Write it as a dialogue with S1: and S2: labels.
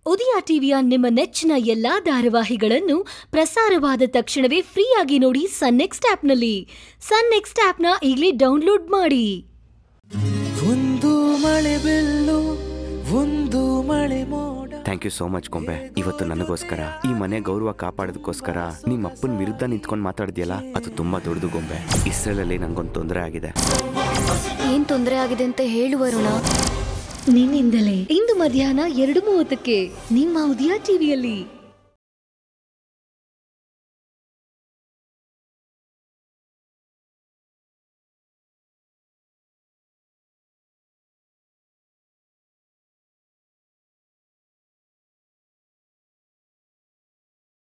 S1: ಉದಯ ಟಿವಿಯ ನಿಮ್ಮ ನೆಚ್ಚಿನ ಎಲ್ಲಾ ಧಾರಾವಾಹಿಗಳನ್ನು ಪ್ರಸಾರವಾದ ತಕ್ಷಣವೇ ಫ್ರೀಯಾಗಿ ನೋಡಿ ಸನ್ ನೆಕ್ಸ್ಟ್ ಆಪ್ನಲ್ಲಿ ಸನ್ ನೆಕ್ಸ್ಟ್ ಆಪ್ನ ಈಗಲೇ ಡೌನ್ಲೋಡ್ ಮಾಡಿ
S2: ಒಂದು ಮಳೆ ಬೆಲ್ಲು ಒಂದು ಮಳೆ ಮೋಡ
S3: ಥ್ಯಾಂಕ್ ಯು ಸೋ ಮಚ್ ಕೊಂಬೆ ಇವತ್ತು ನನಗೋಸ್ಕರ ಈ ಮನೆ ಗೌರವ ಕಾಪಾಡೋದಕ್ಕೋಸ್ಕರ ನಿಮ್ಮ ಅಪ್ಪನ ವಿರುದ್ಧ ನಿಂತ್ಕೊಂಡು ಮಾತಾಡಿದ್ಯಲ್ಲ ಅದು ತುಂಬಾ ದೊಡ್ಡದು ಗೊಂಬೆ ಇಸ್ರೇಲಲ್ಲಿ ನಂಗೊಂದು ತೊಂದರೆ ಆಗಿದೆ
S4: ಏನ್ ತೊಂದರೆ ಆಗಿದೆ ಅಂತ ಹೇಳು ವರುಣ
S1: ನಿನ್ನಿಂದಲೇ ಇಂದು ಮಧ್ಯಾಹ್ನ ಎರಡು ಮೂವತ್ತಕ್ಕೆ ನಿಮ್ಮ ಉದಯ ಟಿವಿಯಲ್ಲಿ